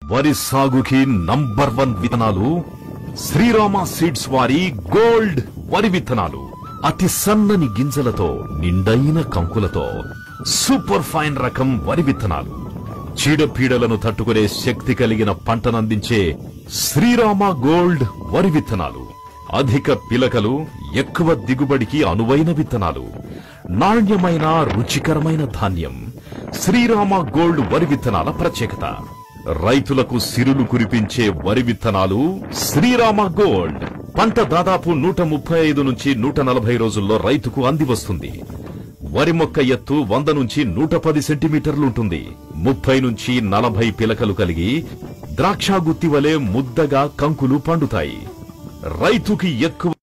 వరి సాగుకి number one విత్తనాలు శ్రీరామ సీడ్స్ వారి గోల్డ్ వరి విత్తనాలు అతి సన్నని గింజలతో నిండైన కంకులతో సూపర్ ఫైన్ రకం వరి విత్తనాలు చీడపీడలను తట్టుకునే శక్తి కలిగిన పంటనందించే శ్రీరామ గోల్డ్ వరి విత్తనాలు అధిక పిలకలు ఎక్కువ దిగుబడికి అనువైన విత్తనాలు నాణ్యమైన రుచికరమైన ధాన్యం శ్రీరామ గోల్డ్ వరి విత్తనాల ప్రత్యేకత రైతులకు సిరులు కురిపించే వరి విత్తనాలు శ్రీరామ గోల్డ్ పంట దాదాపు నూట ముప్పై ఐదు నుంచి నూట నలభై రోజుల్లో రైతుకు అంది వస్తుంది వరి మొక్క ఎత్తు వంద నుంచి నూట పది సెంటీమీటర్లుంటుంది ముప్పై నుంచి నలభై పిలకలు కలిగి ద్రాక్ష గుత్తి వలె ముద్దగా కంకులు పండుతాయి రైతుకి ఎక్కువ